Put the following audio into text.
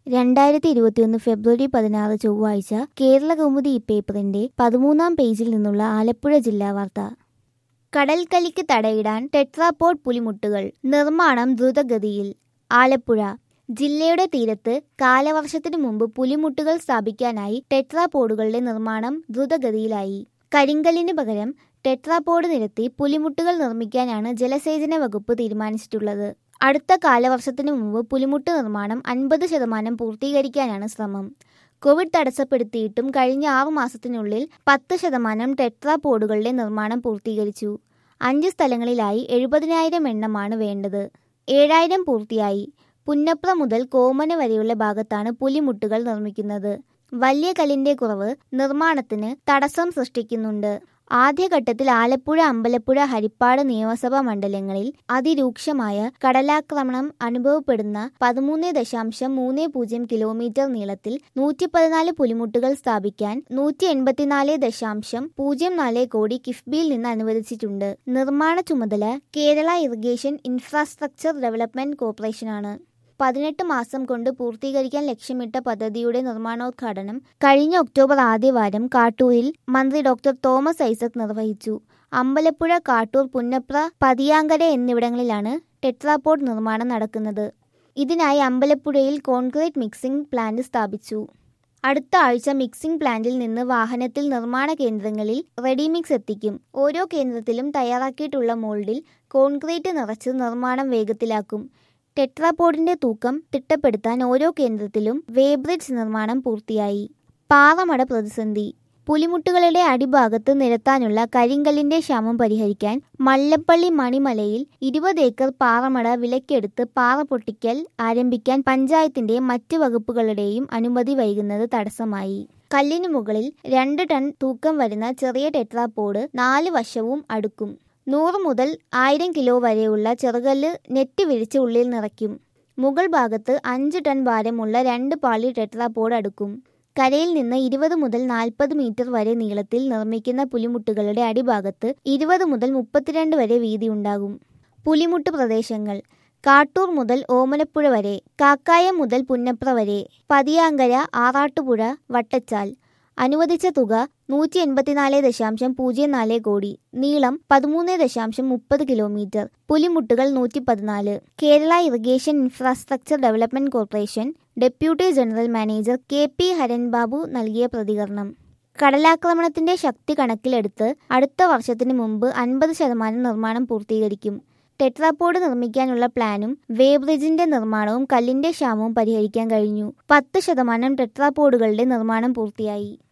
രണ്ടായിരത്തി ഇരുപത്തിയൊന്ന് ഫെബ്രുവരി പതിനാറ് ചൊവ്വാഴ്ച കേരള കൗമുദി പേപ്പറിന്റെ പതിമൂന്നാം പേജിൽ നിന്നുള്ള ആലപ്പുഴ ജില്ലാ വാർത്ത കടൽക്കലിക്ക് തടയിടാൻ ടെട്രാപോഡ് പുലിമുട്ടുകൾ നിർമ്മാണം ദ്രുതഗതിയിൽ ആലപ്പുഴ ജില്ലയുടെ തീരത്ത് കാലവർഷത്തിനു മുമ്പ് പുലിമുട്ടുകൾ സ്ഥാപിക്കാനായി ടെട്രാപോഡുകളുടെ നിർമ്മാണം ദ്രുതഗതിയിലായി കരിങ്കല്ലിന് പകരം ടെട്രാപോഡ് നിരത്തി പുലിമുട്ടുകൾ നിർമ്മിക്കാനാണ് ജലസേചന വകുപ്പ് തീരുമാനിച്ചിട്ടുള്ളത് അടുത്ത കാലവർഷത്തിനു മുമ്പ് പുലിമുട്ട് നിർമ്മാണം അൻപത് ശതമാനം പൂർത്തീകരിക്കാനാണ് ശ്രമം കോവിഡ് തടസ്സപ്പെടുത്തിയിട്ടും കഴിഞ്ഞ ആറു മാസത്തിനുള്ളിൽ പത്ത് ശതമാനം ടെട്രാപോഡുകളുടെ നിർമ്മാണം പൂർത്തീകരിച്ചു അഞ്ച് സ്ഥലങ്ങളിലായി എഴുപതിനായിരം എണ്ണമാണ് വേണ്ടത് ഏഴായിരം പൂർത്തിയായി പുന്നപ്ര മുതൽ കോമന വരെയുള്ള ഭാഗത്താണ് പുലിമുട്ടുകൾ നിർമ്മിക്കുന്നത് വലിയ കല്ലിന്റെ കുറവ് നിർമ്മാണത്തിന് തടസ്സം സൃഷ്ടിക്കുന്നുണ്ട് ആദ്യഘട്ടത്തിൽ ആലപ്പുഴ അമ്പലപ്പുഴ ഹരിപ്പാട് നിയമസഭാ മണ്ഡലങ്ങളിൽ അതിരൂക്ഷമായ കടലാക്രമണം അനുഭവപ്പെടുന്ന പതിമൂന്ന് ദശാംശം മൂന്ന് പൂജ്യം കിലോമീറ്റർ നീളത്തിൽ നൂറ്റി പതിനാല് പുലിമുട്ടുകൾ സ്ഥാപിക്കാൻ നൂറ്റി എൺപത്തിനാല് ദശാംശം പൂജ്യം നാല് കോടി കിഫ്ബിയിൽ നിന്ന് അനുവദിച്ചിട്ടുണ്ട് നിർമ്മാണ ചുമതല കേരള ഇറിഗേഷൻ ഇൻഫ്രാസ്ട്രക്ചർ ഡെവലപ്മെന്റ് കോർപ്പറേഷനാണ് പതിനെട്ട് മാസം കൊണ്ട് പൂർത്തീകരിക്കാൻ ലക്ഷ്യമിട്ട പദ്ധതിയുടെ നിർമ്മാണോദ്ഘാടനം കഴിഞ്ഞ ഒക്ടോബർ ആദ്യവാരം കാട്ടൂരിൽ മന്ത്രി ഡോക്ടർ തോമസ് ഐസക് നിർവഹിച്ചു അമ്പലപ്പുഴ കാട്ടൂർ പുന്നപ്ര പതിയാങ്കര എന്നിവിടങ്ങളിലാണ് ടെട്രാപോഡ് നിർമ്മാണം നടക്കുന്നത് ഇതിനായി അമ്പലപ്പുഴയിൽ കോൺക്രീറ്റ് മിക്സിംഗ് പ്ലാന്റ് സ്ഥാപിച്ചു അടുത്ത ആഴ്ച മിക്സിംഗ് പ്ലാന്റിൽ നിന്ന് വാഹനത്തിൽ നിർമ്മാണ കേന്ദ്രങ്ങളിൽ റെഡിമിക്സ് എത്തിക്കും ഓരോ കേന്ദ്രത്തിലും തയ്യാറാക്കിയിട്ടുള്ള മോൾഡിൽ കോൺക്രീറ്റ് നിറച്ച് നിർമ്മാണം വേഗത്തിലാക്കും ടെട്രാപോഡിന്റെ തൂക്കം തിട്ടപ്പെടുത്താൻ ഓരോ കേന്ദ്രത്തിലും വേബ്രിഡ്ജ് നിർമ്മാണം പൂർത്തിയായി പാറമട പ്രതിസന്ധി പുലിമുട്ടുകളുടെ അടിഭാഗത്ത് നിരത്താനുള്ള കരിങ്കല്ലിന്റെ ക്ഷാമം പരിഹരിക്കാൻ മല്ലപ്പള്ളി മണിമലയിൽ ഇരുപത് ഏക്കർ പാറമട വിലക്കെടുത്ത് പാറ പൊട്ടിക്കൽ ആരംഭിക്കാൻ പഞ്ചായത്തിന്റെ മറ്റ് വകുപ്പുകളുടെയും അനുമതി വൈകുന്നത് തടസ്സമായി കല്ലിനു മുകളിൽ രണ്ട് ടൺ തൂക്കം വരുന്ന ചെറിയ ടെട്രാപോഡ് നാല് വശവും അടുക്കും നൂറ് മുതൽ ആയിരം കിലോ വരെയുള്ള ചെറുകല്ല് നെറ്റ് വിരിച്ച് ഉള്ളിൽ നിറയ്ക്കും മുകൾ ഭാഗത്ത് അഞ്ച് ടൺ ഭാരമുള്ള രണ്ട് പാളി ടെട്രാപോഡ് അടുക്കും കരയിൽ നിന്ന് ഇരുപത് മുതൽ നാൽപ്പത് മീറ്റർ വരെ നീളത്തിൽ നിർമ്മിക്കുന്ന പുലിമുട്ടുകളുടെ അടിഭാഗത്ത് ഇരുപത് മുതൽ മുപ്പത്തിരണ്ട് വരെ വീതി ഉണ്ടാകും പുലിമുട്ട് പ്രദേശങ്ങൾ കാട്ടൂർ മുതൽ ഓമനപ്പുഴ വരെ കാക്കായം മുതൽ പുന്നപ്ര വരെ പതിയാങ്കര ആറാട്ടുപുഴ വട്ടച്ചാൽ അനുവദിച്ച തുക നൂറ്റി എൺപത്തിനാല് ദശാംശം പൂജ്യം നാല് കോടി നീളം പതിമൂന്ന് ദശാംശം മുപ്പത് കിലോമീറ്റർ പുലിമുട്ടുകൾ നൂറ്റി പതിനാല് Kerala irrigation infrastructure development corporation deputy general manager K P Haranbabu നൽകിയ പ്രതികരണം കടലാക്രമണത്തിന്റെ ശക്തി കണക്കിലെടുത്ത് അടുത്ത വർഷത്തിന് മുമ്പ് അൻപത് ശതമാനം നിർമ്മാണം പൂർത്തീകരിക്കും ടെട്രാപോഡ് നിർമ്മിക്കാനുള്ള പ്ലാനും വേബ്രിഡ്ജിന്റെ നിർമ്മാണവും കല്ലിന്റെ ക്ഷാമവും പരിഹരിക്കാൻ കഴിഞ്ഞു പത്ത് ശതമാനം ടെട്രാപോഡുകളുടെ നിർമ്മാണം പൂർത്തിയായി